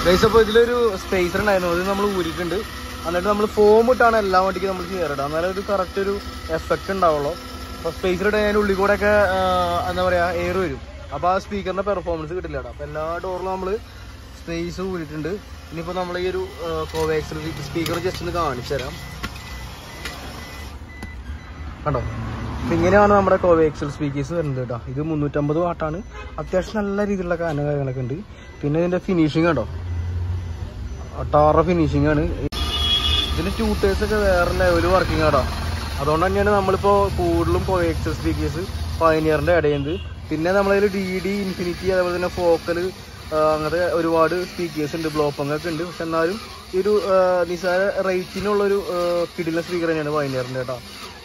guys അപ്പോൾ ഇതിലൊരു spacer ഉണ്ടായിരുന്നു അത് നമ്മൾ ഊരിയിട്ടുണ്ട് എന്നിട്ട് നമ്മൾ ഫോം ഇട്ടാണ് എല്ലാ വണ്ടിക്കും നമ്മൾ ചെയ്യാറുണ്ട് എന്നാലും ഒരു കറക്റ്റ് ഒരു എഫക്റ്റ് ഉണ്ടാവുള്ളൂ അപ്പോൾ സ്പേസർ ഇട്ട് അതിൻ്റെ ഉള്ളിൽ കൂടെ ഒക്കെ എന്താ പറയുക എയർ വരും അപ്പോൾ ആ സ്പീക്കറിൻ്റെ പെർഫോമൻസ് കിട്ടില്ല കേട്ടോ അപ്പോൾ എല്ലാ ഡോറിലും നമ്മൾ സ്പേസ് ഊരിയിട്ടുണ്ട് ഇനിയിപ്പോൾ നമ്മൾ ഈ ഒരു കോവാക്സിൽ സ്പീക്കർ ജസ്റ്റ് ഒന്ന് കാണിച്ചു തരാം കണ്ടോ അപ്പൊ ഇങ്ങനെയാണ് നമ്മുടെ കോവേക്സൽ സ്പീക്കേഴ്സ് വരുന്നത് കേട്ടോ ഇത് മുന്നൂറ്റമ്പത് വാട്ടാണ് അത്യാവശ്യം നല്ല രീതിയിലുള്ള കാന കാര്യങ്ങളൊക്കെ ഉണ്ട് പിന്നെ ഇതിന്റെ ഫിനിഷിങ് കണ്ടോ ടാറ ഫിനിഷിംഗ് ആണ് ഇതിന്റെ ട്യൂട്ടേഴ്സ് ഒക്കെ വേറെ ലെവൽ വർക്കിംഗ് ആടാ അതുകൊണ്ട് തന്നെയാണ് നമ്മളിപ്പോ കൂടുതലും കോവേക്സൽ സ്പീക്കേഴ്സ് പയനിയറിന്റെ ഇടയുന്നത് പിന്നെ നമ്മളതിൽ ഡി ഡി ഇൻഫിനിറ്റി അതേപോലെ തന്നെ ഫോക്കല് അങ്ങനത്തെ ഒരുപാട് സ്പീക്കേഴ്സ് ഉണ്ട് ബ്ലോപ്പങ് ഒക്കെ ഉണ്ട് പക്ഷെ എന്നാലും ഈ ഒരു ആ, നിസ്സാര റേറ്റിനുള്ള ഒരു കിടില സ്പീക്കർ തന്നെയാണ് പയനിയറിന്റെ കേട്ടോ